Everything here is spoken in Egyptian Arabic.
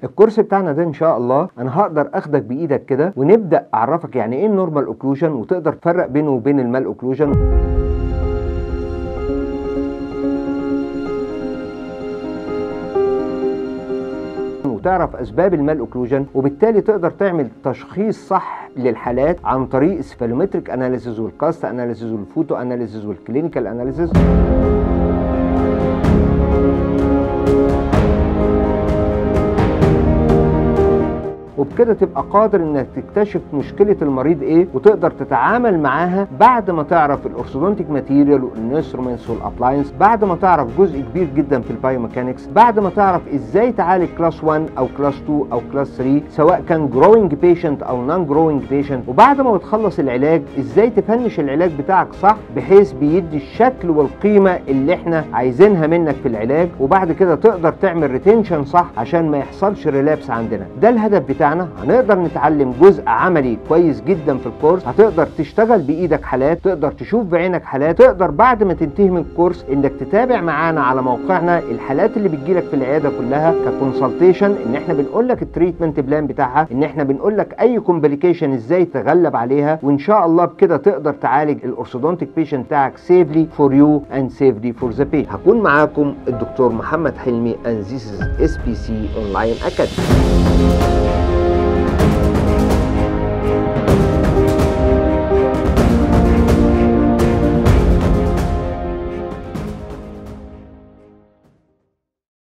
الكورس بتاعنا ده ان شاء الله انا هقدر اخدك بايدك كده ونبدا اعرفك يعني ايه النورمال اوكلوجن وتقدر تفرق بينه وبين المال اوكلوجن وتعرف اسباب المال اوكلوجن وبالتالي تقدر تعمل تشخيص صح للحالات عن طريق السفالومتريك اناليسيز والكاست اناليسيز والفوتو اناليسيز والكلينيكال اناليسيز وبكده تبقى قادر انك تكتشف مشكله المريض ايه وتقدر تتعامل معاها بعد ما تعرف الاورثودونتيك ماتيريال والانسترومنتس والابلاينس بعد ما تعرف جزء كبير جدا في البايوميكانكس بعد ما تعرف ازاي تعالج كلاس 1 او كلاس 2 او كلاس 3 سواء كان جروينج بيشنت او نون جروينج بيشنت وبعد ما بتخلص العلاج ازاي تفنش العلاج بتاعك صح بحيث بيدي الشكل والقيمه اللي احنا عايزينها منك في العلاج وبعد كده تقدر تعمل ريتنشن صح عشان ما يحصلش ريلابس عندنا ده الهدف بتاعنا بتاعنا هنقدر نتعلم جزء عملي كويس جدا في الكورس هتقدر تشتغل بايدك حالات تقدر تشوف بعينك حالات تقدر بعد ما تنتهي من الكورس انك تتابع معانا على موقعنا الحالات اللي بتجيلك في العياده كلها ككونسلتيشن ان احنا بنقول لك التريتمنت بلان بتاعها ان احنا بنقول لك اي كومبليكيشن ازاي تتغلب عليها وان شاء الله بكده تقدر تعالج الاورثودونتيك بيشنت بتاعك سيفلي فور يو اند سيفلي فور ذا بيشنت هكون معاكم الدكتور محمد حلمي and this is SPC Online Academy